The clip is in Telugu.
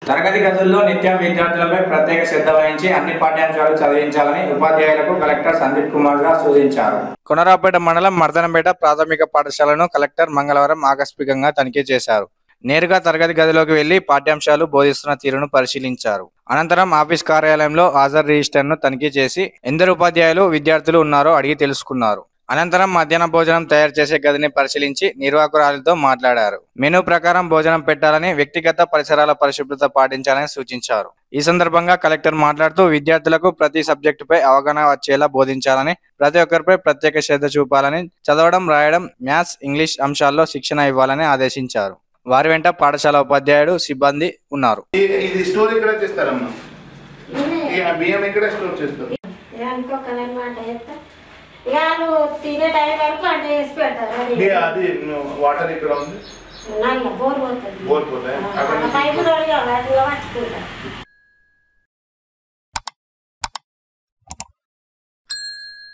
తరగతి గదుల్లో నిత్యం విద్యార్థులపై ప్రత్యేక శ్రద్ధ వహించి అన్ని పాఠ్యాంశాలు చదివించాలని ఉపాధ్యాయులకు కలెక్టర్ సందీప్ కుమార్ గా సూచించారు కొనరాపేట మండలం మర్దనంపేట ప్రాథమిక పాఠశాలను కలెక్టర్ మంగళవారం ఆకస్మికంగా తనిఖీ చేశారు నేరుగా తరగతి గదిలోకి వెళ్లి పాఠ్యాంశాలు బోధిస్తున్న తీరును పరిశీలించారు అనంతరం ఆఫీస్ కార్యాలయంలో హాజరు రిజిస్టర్ను తనిఖీ చేసి ఎందరు ఉపాధ్యాయులు విద్యార్థులు ఉన్నారో అడిగి తెలుసుకున్నారు అనంతరం మధ్యాహ్న భోజనం తయారు చేసే గదిని పరిశీలించి నిర్వాహకురాలతో మాట్లాడారు మెనూ ప్రకారం భోజనం పెట్టాలని వ్యక్తిగత పరిసరాల పరిశుభ్రత పాటించాలని సూచించారు ఈ సందర్భంగా కలెక్టర్ మాట్లాడుతూ విద్యార్థులకు ప్రతి సబ్జెక్టుపై అవగాహన వచ్చేలా బోధించాలని ప్రతి ఒక్కరిపై ప్రత్యేక శ్రద్ధ చూపాలని చదవడం రాయడం మ్యాథ్స్ ఇంగ్లీష్ అంశాల్లో శిక్షణ ఇవ్వాలని ఆదేశించారు వారి వెంట పాఠశాల ఉపాధ్యాయుడు సిబ్బంది ఉన్నారు ఈ- ఇది స్టోర్ ఎక్కడ చేస్తారమ్మా ఈ ఆ బియ్యం ఎక్కడ స్టోర్ చేస్తారు అనుకోకనమాట చెప్తా ఇక వాళ్ళు తినే టైం వరకు వంట చేసి పెడతారు అది ఇది అది వాటర్ ఇక్కడ ఉంది నల్ల బోర్ పోతుంది బోర్ పోతాయి అక్కడ పైపు తోడుగా వాటిలో పట్టుకుంటారు